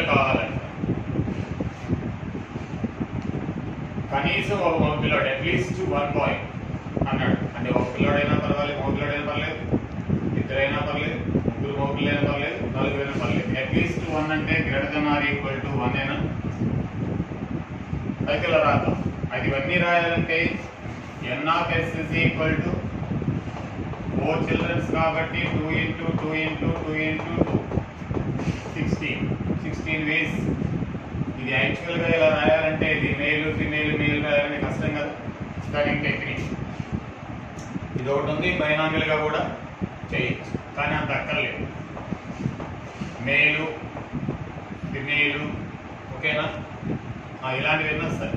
కావాలంట కనీసం ఒక మగ పిల్లోడు అట్లీస్ట్ వన్ బాయ్ అన్నాడు అంటే ఒక పిల్లోడైనా పర్వాలేదు మగ పిల్లోడైనా పర్లేదు ఇద్దరైనా పర్లేదు ముగ్గురు మగ పిల్లైనా పర్లేదు నలుగురైనా పర్లేదు అట్లీస్ట్ వన్ అంటే greater than or equal to one అయినా పైకి ఇలా రాద్దాం అది ఇవన్నీ రాయాలంటే N of S is equal to four children కాబట్టి two into two into two into two sixteen sixteen ways ఇది యాక్చువల్గా ఇలా రాయాలంటే ఇది మేల్ ఫిమేల్ మేల్ రాయాలంటే కష్టం కదా స్పెల్లింగ్ టెక్నిక్ ఇది ఒకటి ఉంది బైనామిల్గా కూడా చేయొచ్చు కానీ అంత అక్కర్లేదు మేలు ఫిమేలు ఓకేనా ఆ, ఇలాంటివి ఎన్ని వస్తాయి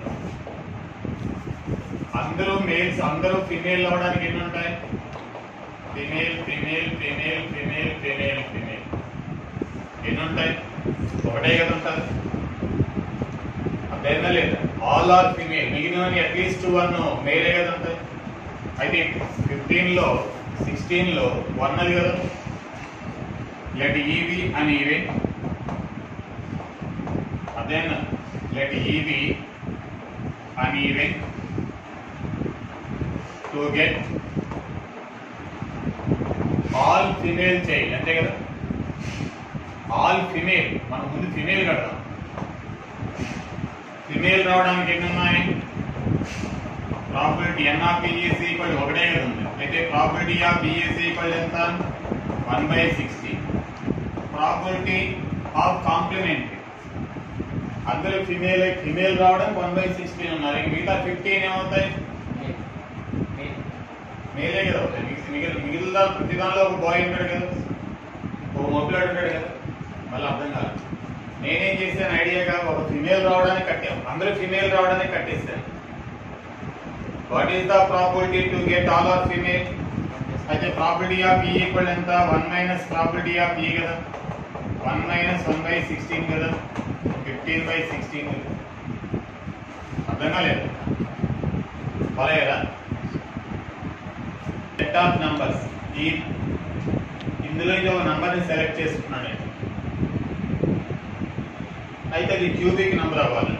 అందరూ మేల్స్ అందరూ ఫిమేల్ అవడానికి ఎన్ని ఉంటాయి female female female female female female ఎన్ని ఉంటాయి ఒకటే కదా ఉంటుంది అర్థమైందా లేదా ఆల్ ఆర్ ఫిమేల్ మిగిలినవన్నీ అట్లీస్ట్ వన్ మేలే కదా ఉంటాయి అయితే ఫిఫ్టీన్ లో సిక్స్టీన్ లో వన్ అది కదా లెట్ ఈవి అని ఈవెంట్ అదేనా లెట్ ఈవి అని event to get all female child అంతే కదా ఆల్ ఫిమేల్ మన ముందు ఫిమేల్ కడదాం ఫిమేల్ రావడానికి ఎన్ని ఉన్నాయి probability N of BSc equal ఒకటే కదా ఉంది అయితే ప్రాబిలిటీ ఆఫ్ బిఎస్సి ఈక్వల్ ఎంత one by sixty probability of complementary అందరూ ఫిమేల్ ఫిమేల్ రావడం వన్ బై సిక్స్టీన్ ఉన్నారు ఇంక మిగతా ఫిఫ్టీన్ ఏమవుతాయి మేలే కదా అవుతాయి మిగిలి మిగిలి మిగిలిన ప్రతి దానిలో ఒక బాయ్ ఉంటాడు కదా ఒక మొబిలాడు ఉంటాడు కదా మళ్ళీ అర్థం కాదు నేనేం చేశాను ఐడియాగా ఒక ఫిమేల్ రావడానికి కట్టాము అందరూ ఫిమేల్ రావడానికి కట్టేస్తాను what is the probability to get all are female అయితే ప్రాబిలిటీ ఆఫ్ ఈ ఈక్వల్ ఎంత one minus probability of E కదా one minus one by sixteen కదా ఫిఫ్టీన్ బై సిక్స్టీన్ కదా అర్థం కాలేదు బాగా సెట్ ఆఫ్ నంబర్స్ ఈ ఇందులో ఇది ఒక నంబర్ని సెలెక్ట్ చేసుకున్నాను నేను అయితే అది క్యూబిక్ నంబర్ అవ్వాలి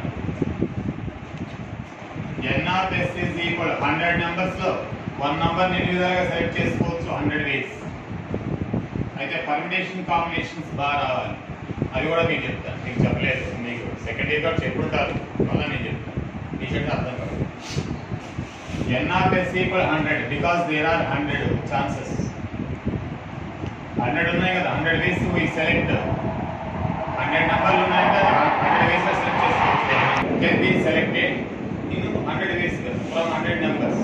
n of S is equal hundred numbers లో వన్ నంబర్ ఎన్ని విధాలుగా సెలెక్ట్ చేసుకోవచ్చు హండ్రెడ్ వేస్ అయితే పర్మిటేషన్ కాంబినేషన్స్ బాగా రావాలి అది కూడా మీకు చెప్తాను మీకు చెప్పలేదు మీకు సెకండ్ ఇయర్ కూడా చెప్పుంటారు మళ్ళీ నేను చెప్తాను మీకంటే అర్థం కాదు n of S equal hundred because there are hundred chances hundred ఉన్నాయి కదా hundred ways we select hundred నెంబర్లు ఉన్నాయంటే హండ్రెడ్ వేస్ సెలెక్ట్ చేసుకోవచ్చు can be selected in hundred ways from hundred numbers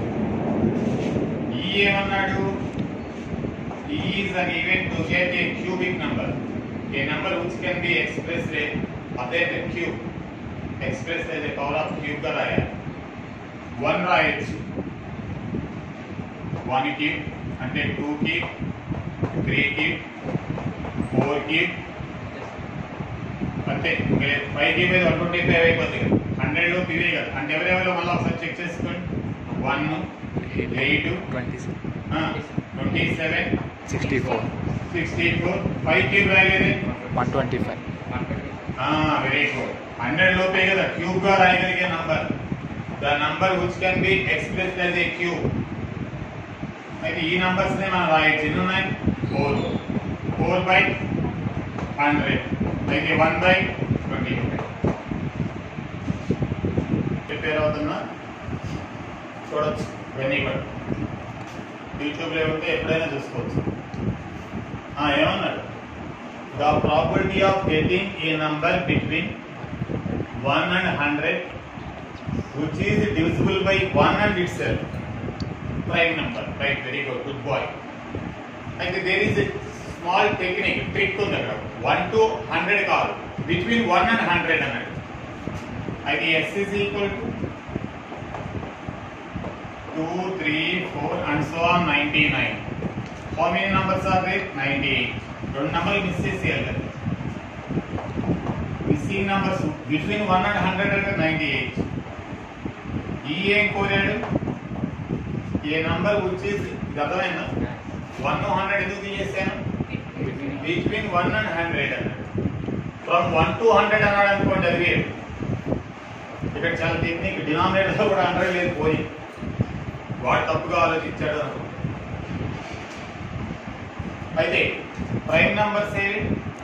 ఈ ఏమన్నాడు is an event to get a cubic number a number which can be express అదే cube express అయితే power of cube గా రాయాలి one రాయొచ్చు one కి అంటే టూ కి త్రీ కి ఫోర్ కి అంతే ఫైవ్ కి మీద వన్ ట్వంటీ ఫైవ్ అయిపోతుంది కదా హండ్రెడ్ లో ఇవే కదా అంటే ఎవరెవరో మళ్ళీ ఒకసారి చెక్ చేసుకోండి one eight twenty twenty seven sixty four sixty four five కి రాయలేదే one twenty five very good hundred లోపే కదా క్యూబ్ గా రాయగలిగే number the number which can be express as a cube అయితే ఈ నంబర్స్ నే మనం రాయొచ్చు ఎన్ని ఉన్నాయి ఫోర్ ఫోర్ బై హండ్రెడ్ అయితే వన్ బై ట్వంటీ ప్రిపేర్ అవుతున్నా చూడొచ్చు ఇవన్నీ కూడా యూట్యూబ్లో ఉంటే ఎప్పుడైనా చూసుకోవచ్చు ఆ, ఏమన్నాడు the probability of getting a number between 1 and 100 which is divisible by 1 and itself prime number right very good good boy అయితే there is a small technique trick ఉంది అక్కడ 1 to 100 కాదు between 1 and 100 అన్నాడు అయితే s is equal to 2 3 4 and so on 99 how many numbers are there 98 రెండు నెంబర్లు miss చేసేయాలి కదా missing numbers between one and hundred అంటే నైన్టీ ఎయిట్ ఈ ఏం కోరాడు ఏ నంబర్ వచ్చేసి ఇది అర్థమైందా వన్ హండ్రెడ్ ఎందుకు తీసేసాను బిట్వీన్ వన్ అండ్ హండ్రెడ్ అన్నాడు ఫ్రమ్ వన్ టు హండ్రెడ్ అన్నాడు అనుకోండి అది వేరు ఇక్కడ చాలా టెక్నిక్ డినామినేటర్లో కూడా హండ్రెడ్ లేదు పోయి వాడు తప్పుగా ఆలోచించాడు అనుకో అయితే ప్రైమ్ నంబర్స్ ఏవి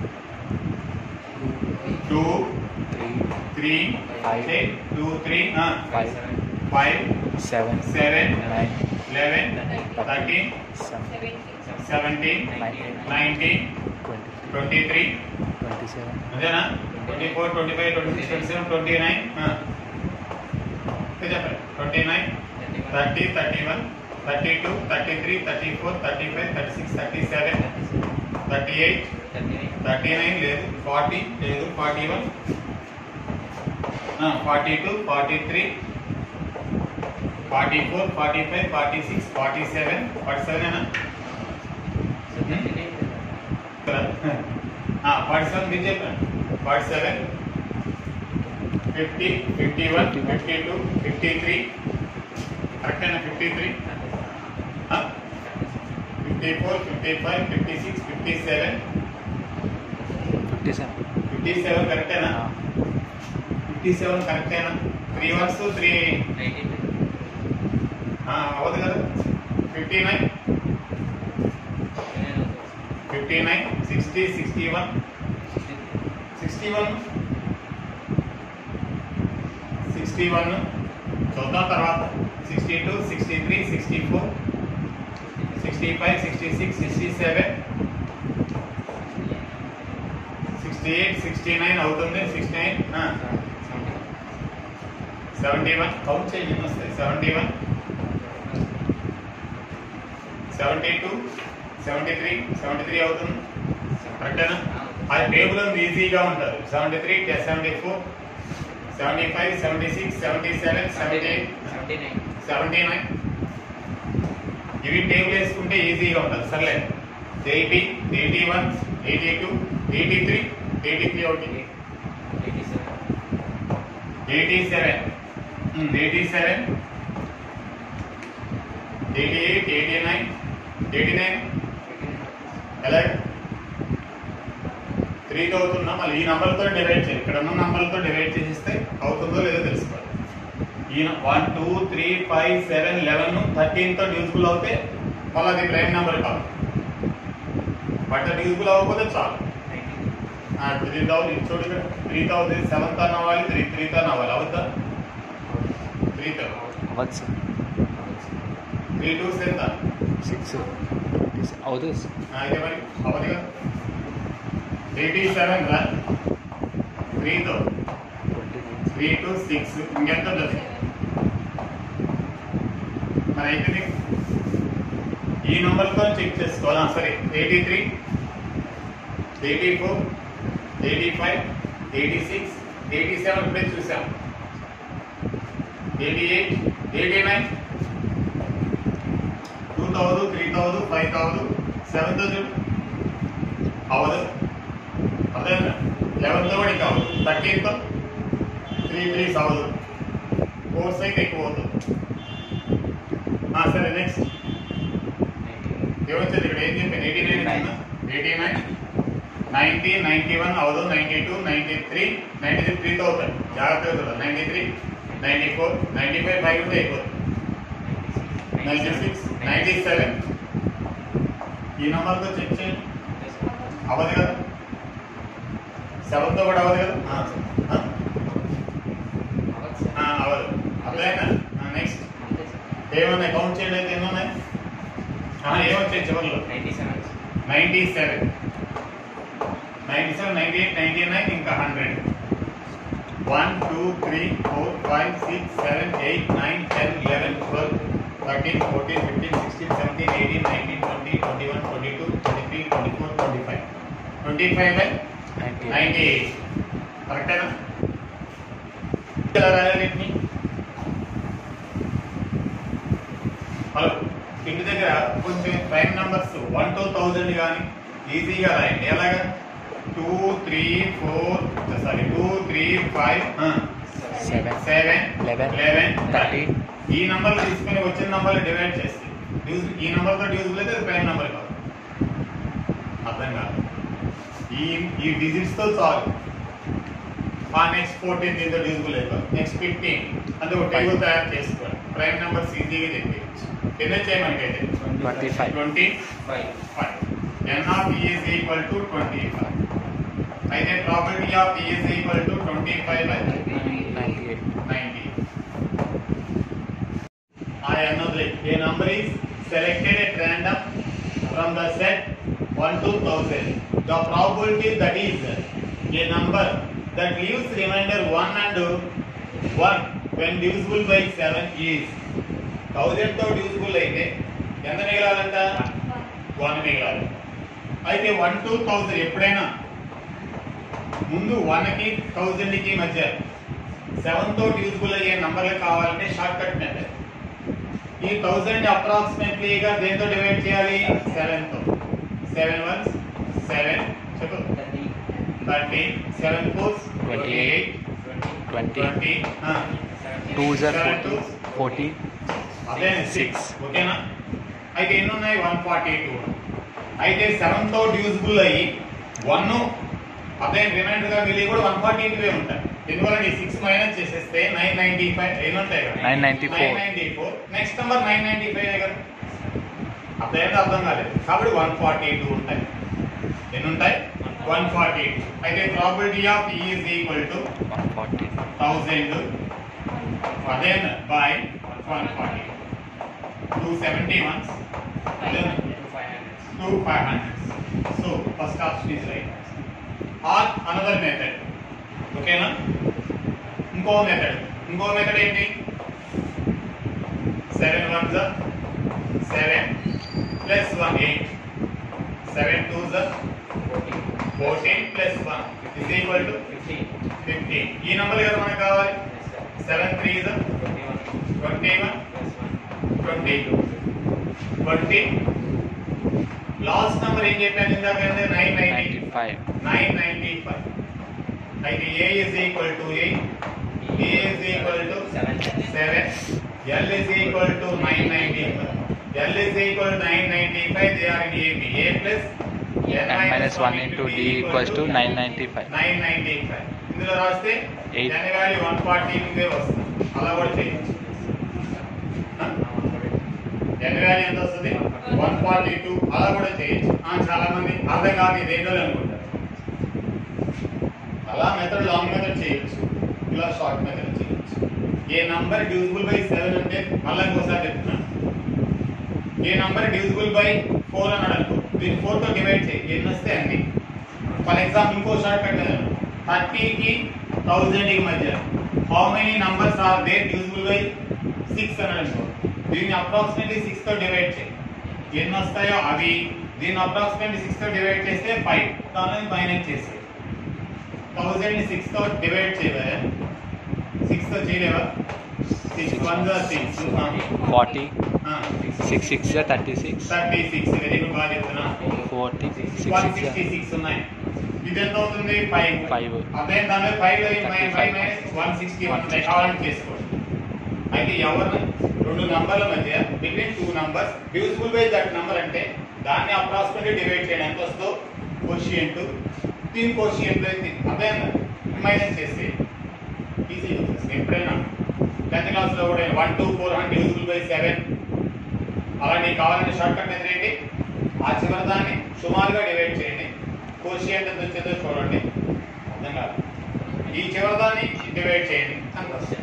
two three three Five. Two three five five seven seven nine eleven thirteen seven seventeen nineteen nineteen twenty twenty three twenty seven అదేనా twenty four twenty five twenty six twenty seven twenty nine చెప్పండి twenty nine thirty thirty one thirty two thirty three thirty four thirty five thirty six thirty seven thirty eight thirty nine లేదు forty లేదు forty one forty two forty three forty four forty five forty six forty seven forty seven forty seven మీరు చెప్పండి forty seven fifty fifty one fifty two fifty three కరెక్టేనా fifty three fifty four fifty five fifty six fifty seven fifty seven fifty seven కరెక్టేనా fifty seven కరెక్టేనా three ones three అవ్వదు కదా fifty nine fifty nine sixty sixty one sixty one sixty one చూద్దాం తర్వాత sixty two sixty three sixty four sixty five sixty six sixty seven sixty eight sixty nine అవుతుంది sixty nine seventy one count చేయండి ఎన్ని వస్తాయి seventy one seventy two seventy three seventy three అవుతుంది కరెక్టేనా అది table ఉంది ఈజీగా ఉంటుంది seventy three seventy four seventy five seventy six seventy seven seventy eight seventy nine ఇవి టేబుల్ వేసుకుంటే ఈజీగా ఉంటుంది సర్లే eighty eighty one eighty two eighty three eighty three ఒకటి eighty seven eighty seven eighty eight eighty nine eighty nine ఎలా త్రీతో అవుతున్నా మళ్ళీ ఈ నంబర్తో డివైడ్ చేయాలి ఇక్కడ ఉన్న నంబర్తో డివైడ్ చేసిస్తే అవుతుందో లేదో తెలుసుకోవాలి ఈ one two three five seven eleven థర్టీన్తో డివిజిబుల్ అవుతే మళ్ళీ అది ప్రైమ్ నెంబర్ కాదు బట్ డివిజిబుల్ అవ్వకపోతే చాలు ఆ, ఇప్పుడు త్రీ థౌసండ్ ఇది చూడు ఇక్కడ త్రీ థౌసండ్ సెవెన్త్ అని అవ్వాలి త్రీ త్రీతో అవ్వాలి అవుతా త్రీతో అవ్వదు సార్ త్రీ టూ ఎంత సిక్స్ ట్వంటీ అవుతుంది సార్ అయితే మరి అవ్వదు కదా ఎయిటీ సెవెన్ రా త్రీతో ట్వంటీ త్రీ టు సిక్స్ ఇంకెంత ఉంటుంది మరి అయితే నీకు ఈ నెంబర్తో చెక్ చేసుకోవాలా సరే eighty three eighty four eighty five eighty six eighty seven ఇప్పుడే చూసాం eighty eight eighty nine two thousand three thousand five thousand seven thousand అవ్వదు అదే లెవెన్తో కూడా ఇంకా అవ్వదు థర్టీన్తో త్రీ త్రీస్ అవ్వదు ఫోర్స్ అయితే ఎక్కువ అవుతుంది ఆ, సరే నెక్స్ట్ ఏమొచ్చింది ఇక్కడ ఏం చెప్పాను eighty nine eighty nine ninety ninety one అవ్వదు ninety two ninety three ninety three త్రీతో అవుతాయి జాగ్రత్తగా చూడాలి ninety three ninety four ninety five five ఉంటే అయిపోతుంది నైన్టీ సిక్స్ నైన్టీ సెవెన్ ఈ నెంబర్తో చెక్ చేయండి అవ్వదు కదా సెవెన్తో కూడా అవ్వదు కదా ఆ, ఆ? ఆ, అవ్వదు అర్థమైందా నెక్స్ట్ ఏమున్నాయి కౌంట్ చేయండి అయితే ఎన్ని ఉన్నాయి ఆ, ఏమొచ్చాయి చివరిలో ninety seven ninety seven ninety eight ninety nine ఇంకా hundred one two three four five six seven eight nine ten eleven twelve thirteen fourteen fifteen sixteen seventeen eighteen nineteen twenty twenty one twenty two twenty three twenty four twenty five twenty five by ninety ninety eight కరెక్టేనా ఎలా రాయాలి వీటిని hello ఇంటి దగ్గర కొంచెం prime numbers one two thousand కానీ ఈజీగా రాయండి ఎలాగా two three four sorry two three five seven seven Eleven, eleven thirteen. ఈ నంబర్లు తీసుకుని వచ్చిన నంబర్లు డివైడ్ చేస్తే డ్యూస్- ఈ నంబర్తో డ్యూజిబుల్ అయితే అది ప్రైమ్ నంబర్ కాదు అర్థం కాదు ఈ ఈ డిజిట్స్తో చాలు ఆ నెక్స్ట్ ఫోర్టీన్ దీంతో డివిజిబుల్ అయిపోయి నెక్స్ట్ ఫిఫ్టీన్ అంటే ఒక టేబుల్ తయారు చేసుకోవాలి ప్రైమ్ నెంబర్స్ ఈజీగా చెప్పేయచ్చు ఎన్ని వచ్చాయి మనకైతే twenty five twenty five five n of is equal to twenty five అయితే probability of is equal to twenty five అయితే ninety eight 90. I another a number is selected at random from the set 1 to 1000. The probability that is a number that leaves remainder 1 and 1 when divisible by 7 is 1000 తో divisible అయితే ఎంత మిగలాలంట 1 మిగలాలి అయితే 1 to 1000 ఎప్పుడైనా ముందు 1 కి 1000 కి మధ్య సెవెన్ తో యూజ్ఫుల్ అయ్యే నంబర్లు కావాలంటే షార్ట్ కట్ మెథడ్ ఈ థౌసండ్ అప్రాక్సిమేట్లీగా దేంతో డివైడ్ చేయాలి సెవెన్ తో సెవెన్ వన్స్ సెవెన్ చెప్పు thirty thirty seven fours twenty eight twenty twenty two జర్ Seven ఫోర్టీ twos. ఫోర్టీ అదే Six. సిక్స్ ఓకేనా అయితే ఎన్ని ఉన్నాయి వన్ ఫార్టీ టూ అయితే సెవెన్ తో యూజ్ఫుల్ అయ్యి వన్ అదే రిమైండర్ గా మిగిలి కూడా వన్ ఫార్టీ టూ ఉంటాయి ఎందువల్ల ఈ సిక్స్ మైనస్ చేసేస్తే నైన్ నైన్టీ ఫైవ్ ఎన్ని ఉంటాయి కదా 994. Nine four next number nine ninety five కదా అర్థమైంది అర్థం కాలేదు కాబట్టి వన్ ఫార్టీ టూ ఉంటాయి ఎన్ని ఉంటాయి వన్ ఫార్టీ టూ అయితే probability of is equal to one forty thousand అదేన్ by one forty two seventy ones అదేన్ two five hundred so first option is right or another method ఓకేనా ఇంకో method ఇంకో method ఏంటి సెవెన్ వన్ జ seven plus one eight seven two జ fourteen plus one is equal to fifteen fifteen ఈ number కదా మనకు కావాలి సెవెన్ త్రీ జ twenty one twenty one plus one twenty twenty last number ఏం చెప్పాను ఇందాక nine ninety ninety five nine ninety five అయితే a is equal to eight B is equal to seven seven l is equal to nine ninety five l is equal nine ninety five they are in AB a plus n minus 1 into d equals to 995. Nine ninety five ఇందులో రాస్తే Eight. N value one forty two వస్తుంది అలా కూడా చేయొచ్చు ఎన్ value ఎంత వస్తుంది one forty two అలా కూడా చేయొచ్చు ఆ, చాలా మంది అర్థం కాదు ఇది ఏంటో అనుకుంటారు అలా మెథడ్ లాంగ్ మెథడ్ చేయొచ్చు ఇలా షార్ట్ మెథడ్ చేయొచ్చు a number divisible by seven అంటే మళ్ళీ ఇంకోసారి చెప్తున్నాను a number divisible by four అన్నాడు అనుకో దీన్ని ఫోర్ తో డివైడ్ చేయి ఎన్ని వస్తే అన్ని ఫర్ ఎగ్జాంపుల్ ఇంకో షార్ట్ కట్ థర్టీకి థౌజండ్ కి మధ్య how many numbers are there divisible by six అన్నాడు అనుకో దీన్ని అప్రాక్సిమేట్లీ సిక్స్ తో డివైడ్ చేయి ఎన్ని వస్తాయో అవి దీన్ని అప్రాక్సిమేట్లీ సిక్స్ తో డివైడ్ చేస్తే ఫైవ్ దాని మైనస్ చేసి థౌజండ్ ని సిక్స్ తో డివైడ్ చేయవా సిక్స్ తో చేయలేవా సిక్స్ వన్ జా six forty six six thirty six thirty six very good బాగా చెప్తున్నా forty six one six sixty six ఉన్నాయి ఇది ఎంత అవుతుంది ఫైవ్ Five. అదే దాని five five 35. Minus one sixty one కావాలని చేసుకోండి అయితే ఎవరు రెండు నంబర్ల మధ్య between two numbers divisible by that number అంటే దాన్ని అప్రాక్సిమేట్లీ డివైడ్ చేయడం ఎంత వస్తుందో కోషియంట్ దీని కోషియంట్ అదే మైనస్ చేసి ఈజీ ఎప్పుడైనా టెన్త్ క్లాస్ లో కూడా one two four hundred divisible by seven అలా నీకు కావాలంటే షార్ట్ కట్ మెథడ్ ఏంటి ఆ చివరి దాన్ని సుమారుగా డివైడ్ చేయండి కోషియంట్ ఎంత వచ్చేదో చూడండి అర్థం కాదు ఈ చివరి దాన్ని డివైడ్ చేయండి అంత వస్తుంది.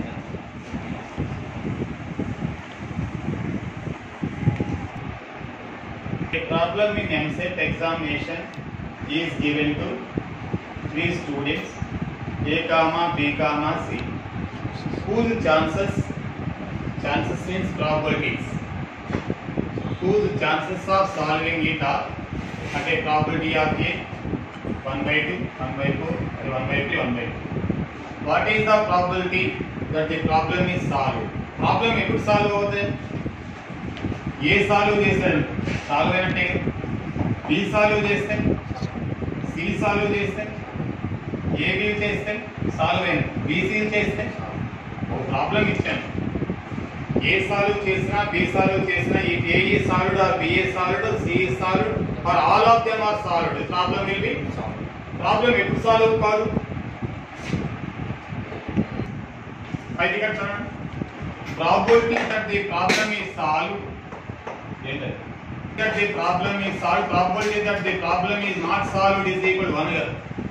A problem in MSET examination is given to three students, A comma, B comma, C, whose chances, chances means probabilities, whose chances of solving it are at a probability of A, 1 by 2, 1 by 4, and 1 by 3, 1 by 2. What is the probability that the problem is solved? Problem ఎప్పుడు solve అవుతుంది A solve చేస్తాడు solve అయినట్టే B solve చేస్తే C solve చేస్తే AB చేస్తే solve అయింది BC చేస్తే ఒక ప్రాబ్లం ఇచ్చాను ఏ సాల్వ్ చేసినా బి సాల్వ్ చేసినా ఈ A solved or BA solved C solved for all of them are solved problem will be problem ఎప్పుడు సాల్వ్ కాదు అయితే ఇక్కడ చూడండి probability that the problem is solve ఏంటది that the problem is solved probability that the problem is not solved is equal to 1 కదా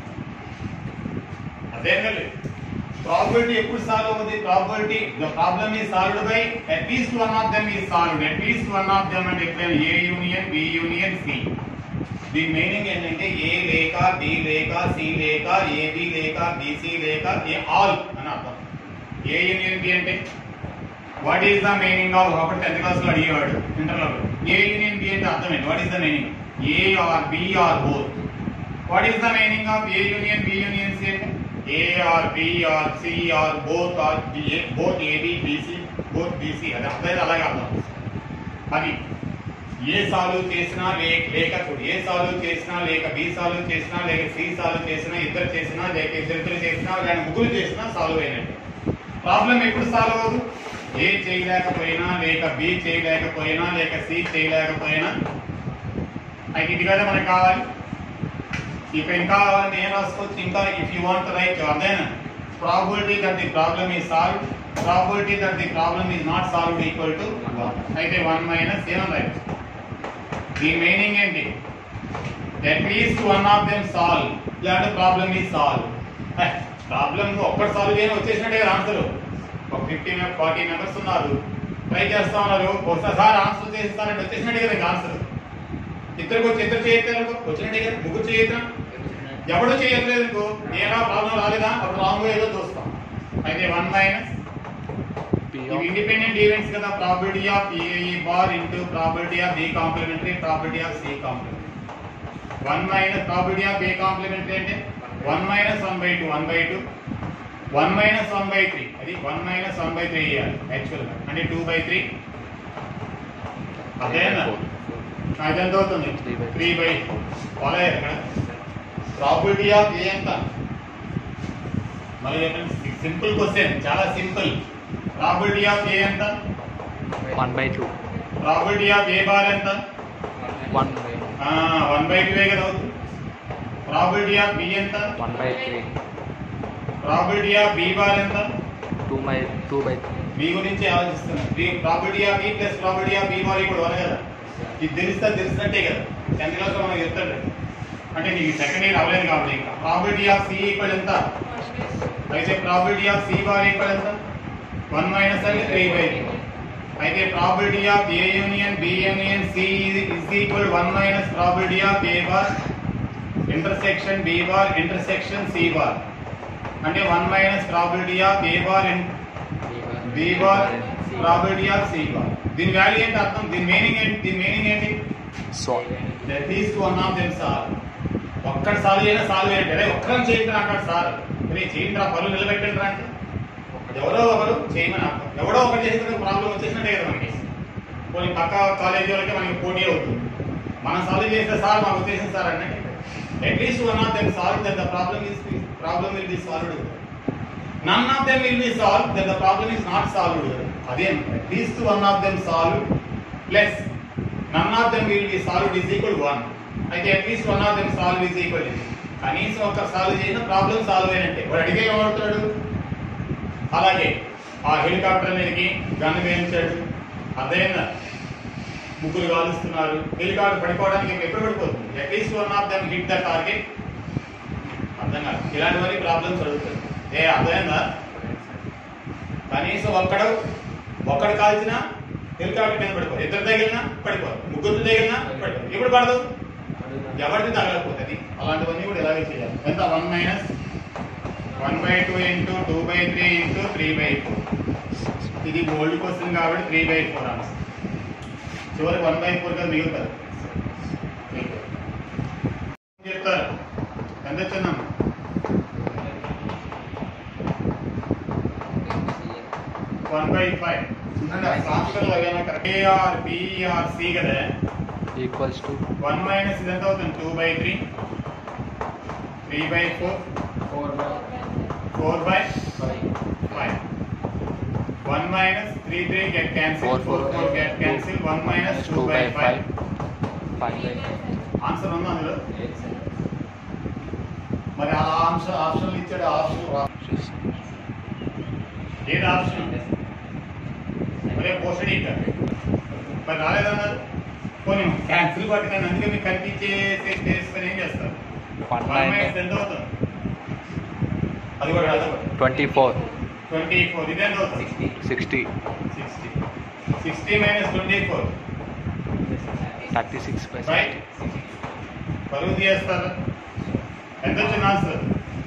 అదేనండి probability ఎప్పుడు solve అవుతుంది probability the problem is solved by at least one of them is solved at least one of them అంటే ఎప్పుడైనా A union B union C దీని meaning ఏంటంటే A లేక B లేక సి లేక ఏబి లేక బిసి లేక ఏ ఆల్ అని అర్థం ఏ యూనియన్ బి అంటే what is the meaning of ఒకటి టెన్త్ క్లాస్ లో అడిగేవాడు ఇంటర్లో ఏ యూనియన్ బి అంటే అర్థం ఏంటి what is the meaning A or B or both what is the meaning of A union B union C అంటే A or B or C or both or both AB BC both BC అది అర్థం అలాగే అర్థం అది ఏ solve చేసినా లేక లేక చూడు ఏ సాల్వ్ చేసినా లేక బి సాల్వ్ చేసినా లేక సి సాల్వ్ చేసినా ఇద్దరు చేసినా లేక ఇద్దరు చేసినా లేక ముగ్గురు చేసినా సాల్వ్ అయినట్టు ప్రాబ్లం ఎప్పుడు సాల్వ్ అవ్వదు ఏ చేయలేకపోయినా లేక బి చేయలేకపోయినా లేక సి చేయలేకపోయినా అయితే ఇది కదా మనకు కావాలి ఇక ఇంకా కావాలంటే ఏం రాసుకోవచ్చు ఇంకా ఇఫ్ యూ వాంట్ రైట్ అదేనా probability that the problem is solve probability that the problem is not solved equal to అయితే వన్ మైనస్ ఏమని రైట్ దీని మీనింగ్ ఏంటి at least one of them solve ఇలాంటి ప్రాబ్లమ్ ఈజ్ సాల్వ్ ప్రాబ్లమ్ ఒక్కటి solve చేయని వచ్చేసినట్టే కదా ఆన్సర్ ఒక ఫిఫ్టీ ఫార్టీ మెంబర్స్ ఉన్నారు ట్రై చేస్తా ఉన్నారు ఒకసారి ఆన్సర్ చేస్తానంటే వచ్చేసినట్టే కదా ఇంకా ఆన్సర్ ఇద్దరికి వచ్చి ఇద్దరు చేయట్లేదు వచ్చినట్టే కదా ముగ్గురు చేయొద్దా ఎవడు చేయట్లేదు అనుకో ఏనా ప్రాబ్లం రాలేదా అప్పుడు రాంగ్ ఏదో చూస్తాం అయితే వన్ మైనస్ P ఇవి of ఇండిపెండెంట్ ఈవెంట్స్ కదా probability of A bar into probability of B complementary probability of C complementary one minus probability of A complementary అంటే one minus one by two one by two one minus one by three అది one minus one by three ఇవ్వాలి యాక్చువల్గా అంటే two by three అదేనా అది ఎంత అవుతుంది Three by three by follow అయ్యారు ఇక్కడ ప్రాబిలిటీ ఆఫ్ ఏ ఎంత మరి చెప్పండి సింపుల్ క్వశ్చన్ చాలా సింపుల్ ప్రాబిలిటీ ఆఫ్ ఏ ఎంత one by two. Probability of A bar ఎంత One by one by two కదా అవుతుంది ప్రాబిలిటీ ఆఫ్ బి ఎంత one by three. Probability of B bar ఎంత Two by two by three. B గురించి ఆలోచిస్తున్నాను B probability of B plus probability of B bar ఇప్పుడు one కదా ఇది తెలిస్తే తెలిసినట్టే కదా టెన్త్ క్లాస్ లో మనకి చెప్తాడు అంటే నీకు సెకండ్ ఇయర్ అవ్వలేదు కాబట్టి ఇంకా ప్రాబిలిటీ ఆఫ్ సి ఈక్వల్ ఎంత అయితే probability of C bar equal ఎంత వన్ మైనస్ అంటే త్రీ బై అయితే probability of A union B union C is equal one minus probability of A bar intersection B bar intersection C bar అంటే one minus probability of A bar B bar probability of C bar దీని value ఏంటి అర్థం దీని meaning ఏంటి దీని meaning ఏంటి Solve. That is one of them sir ఒక్కటి solve అయినా సాల్వ్ ఏంటి అరే ఒక్కరం చేయండి అక్కడ సార్ అరే చేయండి రా పనులు నిలబెట్టండి రా అంటే ఎవరో ఒకరు చేయమని అర్థం ఎవడో ఒకటి చేసిన ప్రాబ్లం వచ్చేసినట్టే కదా మనకి కొన్ని పక్క కాలేజీ వాళ్ళకి మనకి పోటీ అవుతుంది మనం సాల్వ్ చేస్తే సార్ మాకు వచ్చేసింది సార్ అంటే at least one of them solve that the problem is problem will be solved none of them will be solve that the problem is not solved అదే at least one of them solve plus none of them will be solved is equal one అయితే at least one of them solve is equal కనీసం ఒక solve చేసిన problem solve అయినట్టే వాడు అడిగే ఏమవుతాడు అలాగే ఆ హెలికాప్టర్ మీదకి గన్ వేయించాడు అర్థమైందా ముగ్గురు కాలుస్తున్నారు హెలికాప్టర్ పడిపోవడానికి ఎప్పుడు పడిపోతుంది at least one of them hit the target అర్థం కాదు ఇలాంటివన్నీ ప్రాబ్లమ్స్ అడుగుతాయి ఏ అర్థమైందా కనీసం ఒక్కడు ఒక్కడు కాల్చినా హెలికాప్టర్ మీద పడిపోదు ఇద్దరు తగిలినా పడిపోదు ముగ్గురు తగిలినా పడిపోదు ఎప్పుడు పడదు ఎవరిది తగలకపోతుంది అలాంటివన్నీ కూడా ఇలాగే చేయాలి ఎంత one minus one by two into two by three into three by four ఇది గోల్డ్ క్వశ్చన్ కాబట్టి త్రీ బై ఫోర్ ఆన్సర్ చివరికి వన్ బై ఫోర్ గా మిగులుతారు చెప్తారు ఎంత వచ్చిందమ్మా one by five answer AR BR C కదా Equals to వన్ మైనస్ ఇది ఎంత అవుతుంది two by three three by four four by five one minus three three get cancel Four, four four. Four get cancel one minus two two by by five five. Five by answer ఉందా అందులో మరి ఆ option ఆప్షన్లు ఇచ్చాడు option రా- six. ఏది option మరే posted ఇంకా మరి రాలేదన్నారు పోనీ క్యాన్సిల్ పట్టుకొని అందుకే మీకు కనిపించేసి చేసుకొని ఏం చేస్తారు వన్ వన్ నైన్ మైనస్ ఎంత అవుతుంది అది కూడా అది కూడా ట్వంటీ ఫోర్ ట్వంటీ ఫోర్ ఇది ఎంత అవుతుంది sixty sixty sixty minus twenty four thirty six by right పరుగు తీయేస్తారు ఎంత వచ్చింది answer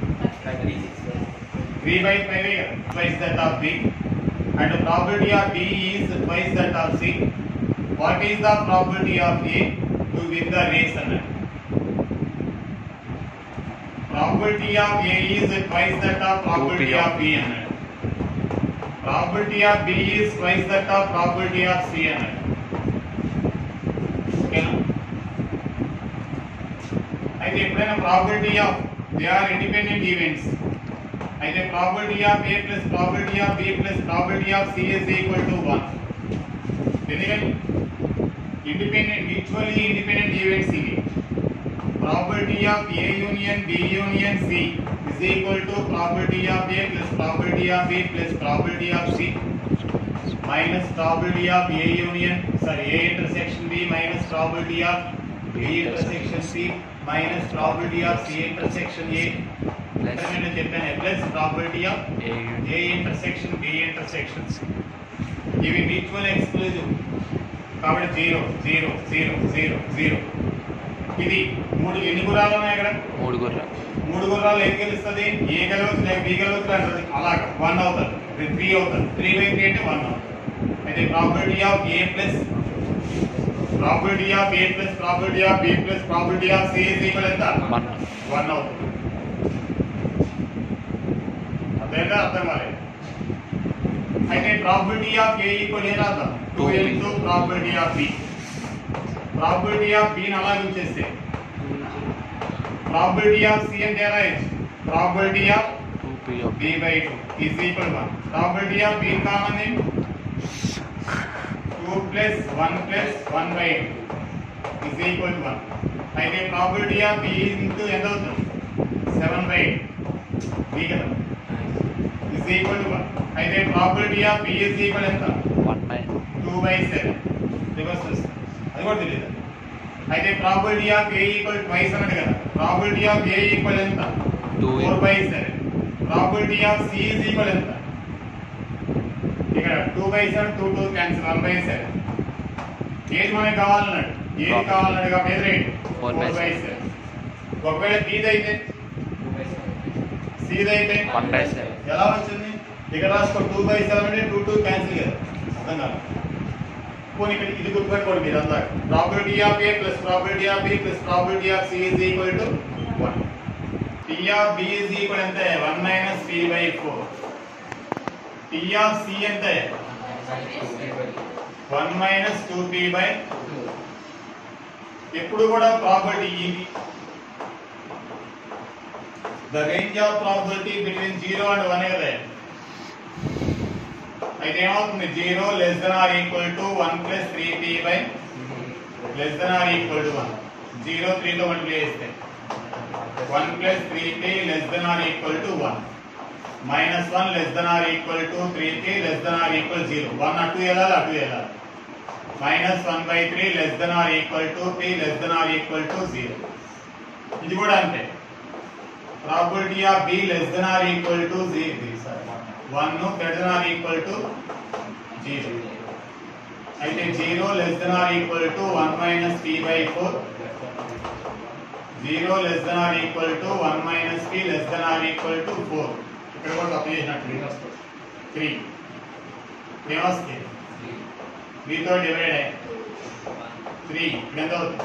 three by five twice that of B and probability of D is twice that of C what is the probability of A to win the race అన్నాడు probability of A is twice that of probability of B అన్నాడు probability of B is twice that of probability of C అన్నాడు ఓకేనా అయితే ఎప్పుడైనా probability of they are independent events అయితే probability of A plus probability of B plus probability of C is equal to one ఎందుకని independent mutually independent events ఇవి probability of A union B union C is equal to probability of A plus probability of B plus probability of C minus probability of A union, sorry, A intersection B minus probability of B intersection C minus probability of C intersection A. Plus నేను చెప్పాను plus probability of A A intersection B intersection ఇవి mutual exclusive కాబట్టి zero zero zero zero zero ఇది మూడు ఎన్ని గుర్రాలు ఉన్నాయి ఇక్కడ మూడు గుర్ర మూడు గుర్రాలు ఏం గెలుస్తుంది ఏ గెలవచ్చు లేక బి గెలవచ్చు అంటది అలాగ వన్ అవుతుంది ఇది త్రీ అవుతుంది త్రీ బై త్రీ అంటే వన్ అవుతుంది అయితే probability of A plus probability of A plus probability of B plus probability of C is equal ఎంత వన్ వన్ అవుతుంది అర్థమైందా అర్థం కాలేదు అయితే probability of A equal A రాద్దాం two Two B. Into probability of B probability of B అలాగే ఉంచేస్తే probability of C అంటే ఎలా probability of two P of b by 2 is equal to 1. Probability of b common in 2 plus 1 plus 1 by 2 is equal to 1. అయితే probability of b into ఎంత అవుతుంది 7 by 8 b కదా is equal to 1. అయితే probability of b is equal ఎంత one nine 2 by 7 reverse వస్తుంది అది కూడా తెలియదు అయితే probability of A equal twice అన్నాడు కదా ప్రాబిలిటీ ఆఫ్ ఏ ఈక్వల్ ఎంత Two. Four by seven probability of C is equal ఎంత ఇక్కడ two by seven two two cancel one by seven ఏది మనకి కావాలన్నాడు ఏది Problem. కావాలన్నాడు కాబట్టి ఏది rate Four by by seven ఒకవేళ బీది అయితే సిది అయితే వన్ బై సెవెన్ ఎలా వచ్చింది ఇక్కడ రాసుకో టూ బై సెవెన్ అంటే టూ టూ క్యాన్సిల్ కదా అర్థం కాదు పోనీ ఇక్కడ ఇది గుర్తుపెట్టుకోండి మీరు అంతా probability of A plus probability of B plus probability of C is equal to one T of B is equal ఎంత one minus P by four T of C ఎంత one minus two P by ఎప్పుడు కూడా probability ఇది the range of probability between zero and one కదా అయితే ఏమవుతుంది zero less than or equal to one plus three P by less than or equal to one zero త్రీతో multiply చేస్తే one plus three P less than or equal to one minus one less than or equal to three P less than or equal zero one అటు వెళ్ళాలి అటు వెళ్ళాలి minus one by three less than or equal to P less than or equal to zero ఇది కూడా అంతే probability of B less than or equal to one greater than or equal to zero అయితే zero less than or equal to one minus P by four zero less than or equal to one minus P less than or equal to four ఇక్కడ కూడా తప్పు చేసినట్టు three ఏమొస్తుంది త్రీతో divide అయ్యి three ఇక్కడ ఎంత అవుతుంది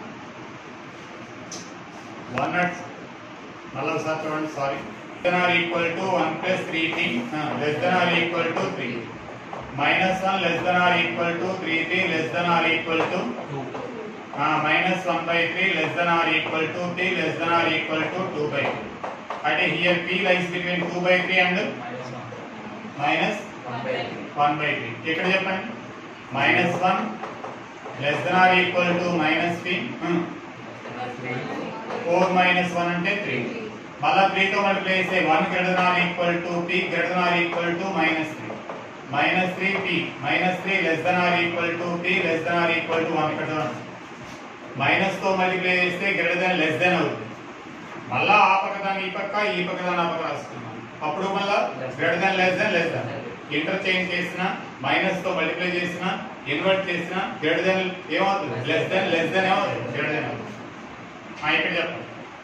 వన్ నాట్ మళ్ళీ ఒకసారి చూడండి sorry less or equal to one plus three T less than or equal to three minus one less than or equal to three T less than or equal to minus one by three less than or equal to T less than or equal to two by అంటే here P lies between two by three and minus one by three ఇక్కడ చెప్పండి minus one less than or equal to minus three four minus one అంటే three మళ్ళా త్రీతో multiply చేస్తే one greater or equal to P greater or equal to minus three minus three P minus three less than or equal to P less than or equal to one ఇక్కడ minus తో multiply చేస్తే greater than less than అవుతుంది మళ్ళా ఆ పక్క దాన్ని ఈ పక్క ఈ పక్క దాన్ని ఆ పక్క రాసుకున్నాం అప్పుడు మళ్ళా greater than less than less than interchange చేసిన మైనస్ తో మల్టిప్లై చేసిన ఇన్వర్ట్ చేసిన గ్రేటర్ దెన్ ఏమవుతుంది లెస్ దెన్ లెస్ దెన్ ఏమవుతుంది గ్రేటర్ దెన్ అవుతుంది ఆ, ఇక్కడ చెప్పండి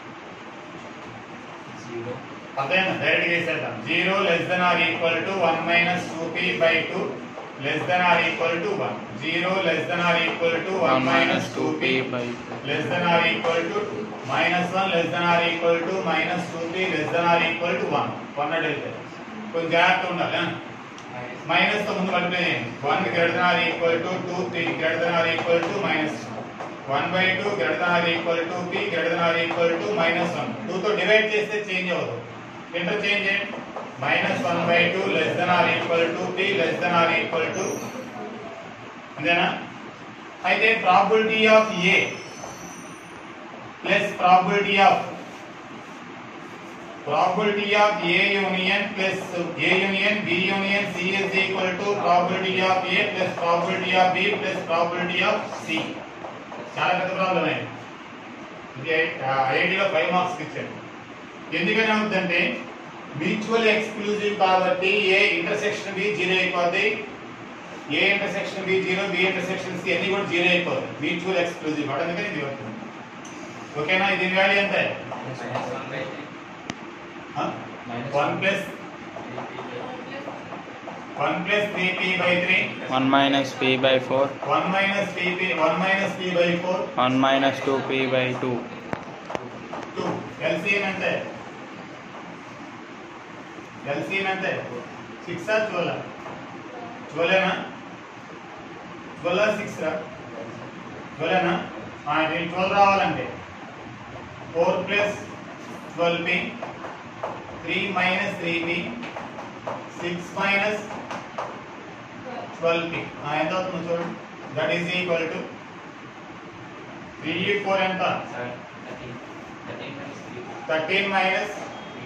అదేనా డైరెక్ట్ చేసేద్దాం zero less than or equal to one minus two P by two less than or equal to one zero less than or equal to one one minus minus two two P P by less than or equal to 2 minus 1 less than or equal to minus 2p less than or equal to 1 1 అడిగితే కొంచెం జాగ్రత్త ఉండాలి minus తో ముందు multiply చేయండి 1 greater than or equal to 2 3 greater than or equal to minus 1 by 2 greater than or equal to p greater than or equal to minus 1 2 తో divide చేస్తే change అవ్వదు ఇంటర్ చేంజ్ చేయండి minus 1 by 2 less than or equal to p less than or equal to అంతేనా అయితే probability ఆఫ్ a plus probability of probability of A union plus A union B union C is equal to probability of A plus probability of B plus probability of C చాలా పెద్ద problem అయింది ఇది ఐఐటిలో five marks ఇచ్చారు ఎందుకని అవుతుందంటే mutual exclusive కాబట్టి ఏ intersection B zero అయిపోద్ది A intersection B zero B intersection C అన్ని కూడా జీరో అయిపోతాయి మ్యూచువల్ ఎక్స్క్లూజివ్ కాబట్టి అందుకని ఇది వస్తుంది ఓకేనా దీని వాల్యూ ఎంత one plus one plus three p by three one minus p by four one minus p p one minus p by four one minus two P by two two LCM ఎంత LCM ఎంత six ఆ twelve ట్వెల్వేనా twelve six రా ట్వెల్వేనా దీనికి twelve రావాలంటే four plus twelve p three minus three p six minus twelve p ఎంత అవుతుంది చూడండి that is equal to three four ఎంత థర్టీన్ మైనస్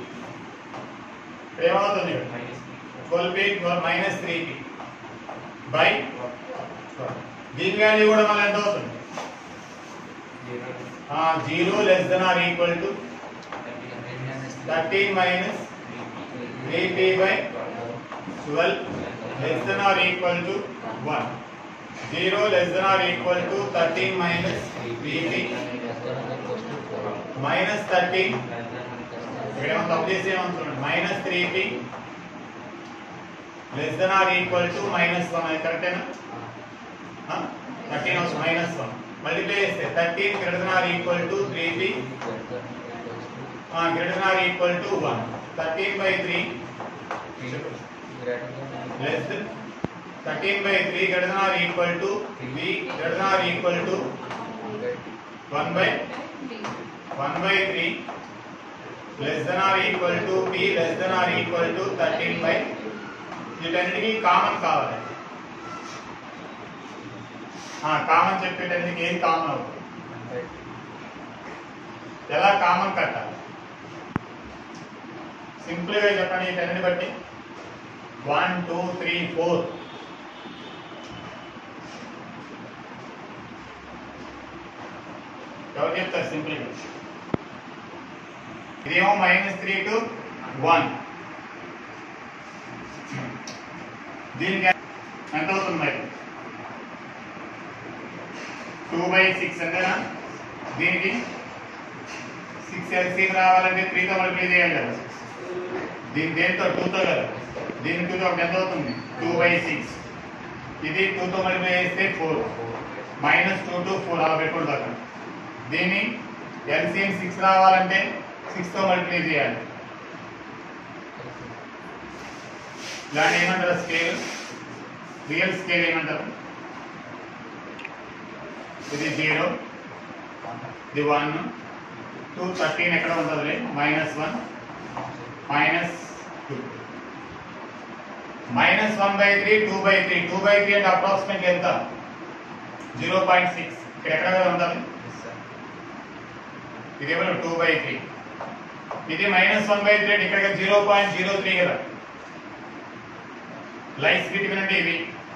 ఏమవుతుంది twelve p twelve minus three p by దీని వాల్యూ కూడా మళ్ళీ ఎంత అవుతుంది zero less than or equal to thirteen minus three p by twelve less than or equal to one zero less than or equal to thirteen minus three p minus thirteen ఇక్కడ ఏమో తప్పు చేసి ఏమంటున్నాడు minus three p less than or equal to minus one అది కరెక్టేనా thirteen వస్తుంది minus one multiply చేస్తే thirteen greater than or equal to three p greater than or equal to one thirteen by three less than thirteen by three greater than or equal to b greater than or equal to one by one by three less than or equal to P less than or equal to thirteen by వీటన్నిటికీ common కావాలి common చెప్పేటందుకు ఏం common అవుతుంది ఎలా common కట్టాలి simple గా చెప్పండి వీటన్నిటి బట్టి వన్ టూ త్రీ ఫోర్ ఎవరు చెప్తారు సింపుల్ గా ఇదేమో మైనస్ త్రీ టు వన్ దీనికి ఎంత అవుతుంది మరి టూ బై సిక్స్ అంతేనా దీనికి సిక్స్ ఎల్సీఎం రావాలంటే త్రీతో మల్టిప్లై చేయాలి కదా దీని దేంతో టూతో కదా దీని టూతో ఒకటి ఎంత అవుతుంది టూ బై సిక్స్ ఇది టూతో మల్టిప్లై చేస్తే four minus two to four అలా పెట్టకూడదు అక్కడ దీన్ని ఎల్సీఎం సిక్స్ రావాలంటే సిక్స్తో మల్టిప్లై చేయాలి దాన్ని ఏమంటారు స్కేల్ రియల్ స్కేల్ ఏమంటారు ఇది జీరో ఇది వన్ టూ థర్టీన్ ఎక్కడ ఉంటుంది minus one minus two minus one by three two by three two by three అంటే అప్రాక్సిమేట్ ఎంత జీరో పాయింట్ సిక్స్ ఇక్కడ ఎక్కడ ఉంటుంది ఇదేమో టూ బై త్రీ ఇది మైనస్ వన్ బై త్రీ ఇక్కడ జీరో పాయింట్ జీరో త్రీ కదా లైట్స్ గిట్ వినండి ఇవి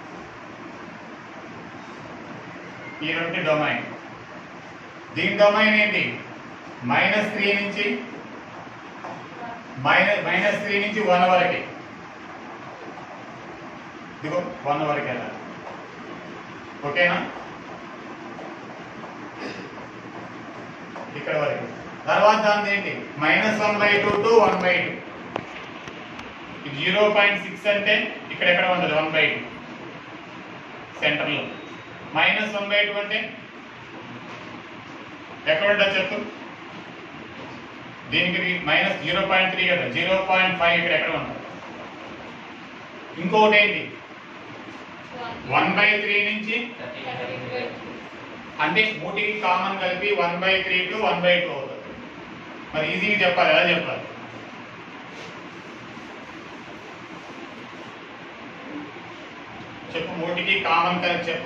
ఈ రెండు డొమైన్ దీని డొమైన్ ఏంటి మైనస్ త్రీ నుంచి మైనస్ మైనస్ త్రీ నుంచి వన్ వరకు ఇదిగో వన్ వరకు వెళ్ళాలి ఓకేనా ఇక్కడ వరకు తర్వాత దాని ఏంటి minus one by two to one by two zero point six అంటే ఇక్కడ ఎక్కడ ఉండదు వన్ బై టూ సెంటర్లో మైనస్ వన్ బై టూ అంటే ఎక్కడ ఉంటుంది చెప్పు దీనికి మైనస్ జీరో పాయింట్ త్రీ కదా జీరో పాయింట్ ఫైవ్ ఇక్కడ ఎక్కడ ఉంటుంది ఇంకొకటి ఏంటి వన్ బై త్రీ నుంచి అంటే మూటికి కామన్ కలిపి one by three to one by two అవుతుంది మరి ఈజీగా చెప్పాలి ఎలా చెప్పాలి చెప్పు మూటికి కామన్ కలిపి చెప్పు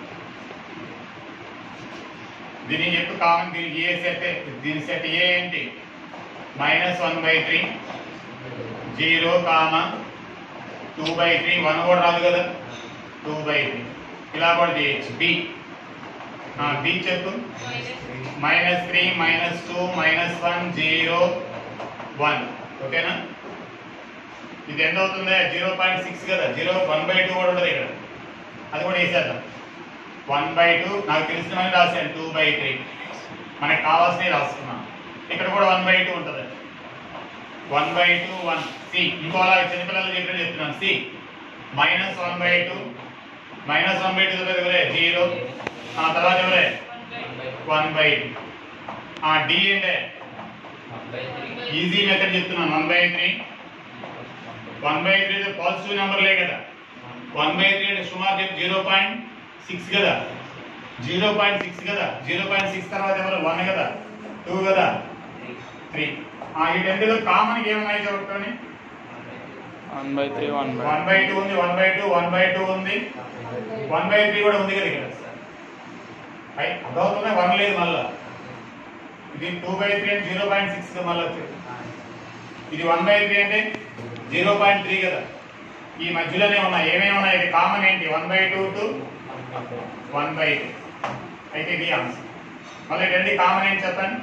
దీని చెప్పు కామన్ దీనికి ఏ సెట్ దీని సెట్ ఏ ఏంటి minus one by three zero common two by three one కూడా రాదు కదా టూ బై త్రీ ఇలా కూడా చేయొచ్చు బి బి చెప్పు minus three minus two minus one zero one ఓకేనా ఇది ఎంత అవుతుంది జీరో పాయింట్ సిక్స్ కదా జీరో వన్ బై టూ కూడా ఉండదు ఇక్కడ అది కూడా వేసేద్దాం వన్ బై టూ నాకు తెలిసినవన్నీ రాశాను టూ బై త్రీ మనకు కావాల్సినవి రాసుకున్నాం ఇక్కడ కూడా వన్ బై టూ ఉంటుంది one by two one C ఇంకోలా చిన్నపిల్లలు చెప్పిన చెప్తున్నాను C minus one by two minus one by two ఎవరే జీరో ఆ తర్వాత ఎవరే వన్ బై టూ ఆ డి అంటే ఈజీ మెథడ్ చెప్తున్నాను one by three one by three positive నెంబర్లే కదా వన్ బై త్రీ అంటే సుమారు చెప్పి జీరో పాయింట్ సిక్స్ కదా జీరో పాయింట్ సిక్స్ కదా జీరో పాయింట్ సిక్స్ తర్వాత ఎవరు వన్ కదా టూ కదా త్రీ ఈ రెండులో కామన్ ఏమున్నాయి చెప్పుకొని one by three one by one by two ఉంది one by two one by two ఉంది వన్ బై త్రీ కూడా ఉంది కదా ఇక్కడ అయి అర్థమవుతుంది వన్ లేదు మళ్ళా ఇది టూ బై త్రీ అంటే జీరో పాయింట్ సిక్స్ మళ్ళీ వచ్చేది ఇది వన్ బై త్రీ అంటే జీరో పాయింట్ త్రీ కదా ఈ మధ్యలోనే ఉన్నాయి ఏమేమి ఉన్నాయి ఇది కామన్ ఏంటి one by two to one by two అయితే ఇది ఆన్సర్ మళ్ళీ రెండు కామన్ ఏంటి చెప్పండి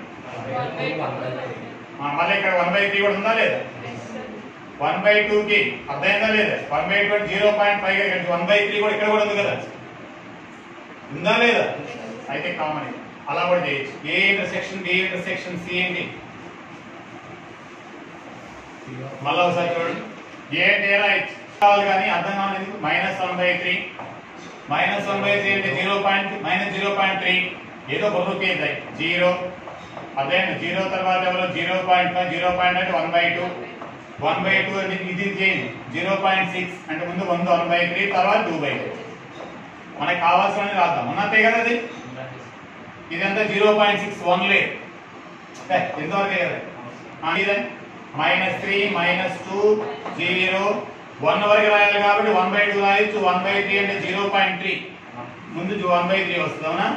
ఆ, మళ్ళీ ఇక్కడ వన్ బై త్రీ కూడా ఉందా లేదా వన్ బై టూ కి అర్థమైందా లేదా one by two zero point five one by three కూడా ఇక్కడ కూడా ఉంది కదా ఉందా లేదా అయితే కామన్ ఇది. అలా కూడా చేయొచ్చు A intersection B intersection C ఏంటి మళ్ళీ ఒకసారి చూడండి ఏ డేరా హెచ్ కావాలి కానీ అర్థం కావాలి minus one by three minus one by three అంటే zero point minus zero point three ఏదో బొర్రుకేద్దాయి జీరో అదే జీరో తర్వాత ఎవరో zero point five zero point అంటే one by two one by two అంటే ఇది చేయండి జీరో పాయింట్ సిక్స్ అంటే ముందు ముందు వన్ బై త్రీ తర్వాత టూ బై టూ మనకి కావాల్సిన రాద్దాం ఉన్నట్టే కదా అది ఇదంతా జీరో పాయింట్ సిక్స్ వన్ లేదు ఏ, ఎంతవరకే కదా ఆ, ఇదే minus three minus two zero one వరకు రాయాలి కాబట్టి వన్ బై టూ రాయొచ్చు వన్ బై త్రీ అంటే జీరో పాయింట్ త్రీ ముందు వన్ బై త్రీ వస్తుంది అవునా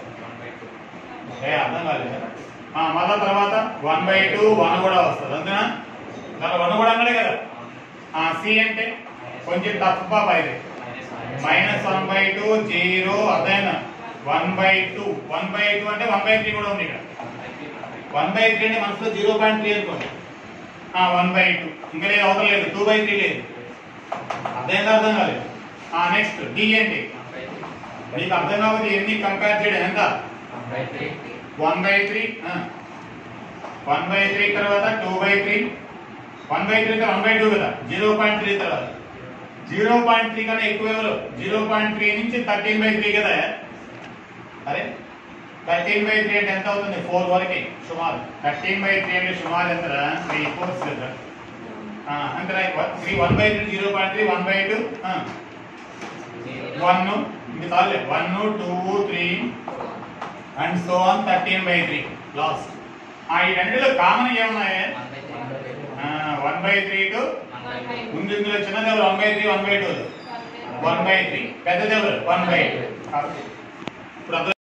ఏ అర్థం కాలేదు ఆ, మళ్ళా తర్వాత వన్ బై టూ వన్ కూడా వస్తుంది అంతేనా దాని వన్ కూడా అన్నాడే కదా సి అంటే కొంచెం తప్ప ఇది minus one by two zero అదైనా one by two one by two అంటే వన్ బై త్రీ కూడా ఉంది ఇక్కడ వన్ బై త్రీ అంటే మనసులో జీరో పాయింట్ త్రీ అనుకోండి వన్ బై టూ ఇంకా లేదు అవసరం లేదు టూ బై త్రీ లేదు అర్థమైందా అర్థం కాలేదు నెక్స్ట్ డి ఏంటి మీకు అర్థం కాకపోతే ఎన్ని కంపేర్ చేయడం ఎంత one by three one by three తర్వాత two by three one by three one by two కదా జీరో పాయింట్ త్రీ తర్వాత జీరో పాయింట్ త్రీ కన్నా ఎక్కువ ఎవరు జీరో పాయింట్ త్రీ నుంచి థర్టీన్ బై త్రీ కదా అరే థర్టీన్ బై త్రీ అంటే ఎంత అవుతుంది ఫోర్ వరకు సుమారు థర్టీన్ బై త్రీ అంటే సుమారు ఎంత త్రీ ఫోర్స్ కదా ఆ, అంతే three one by three zero point three one by two one ఇది చాలే one two three and so on thirteen by three last ఈ రెండులో కామన్ ఏమున్నాయి వన్ బై త్రీ టు ముందు ఇందులో చిన్నది ఎవరు one by three one by two one by three పెద్దది ఎవరు వన్ బై టూ ఇప్పుడు అర్థం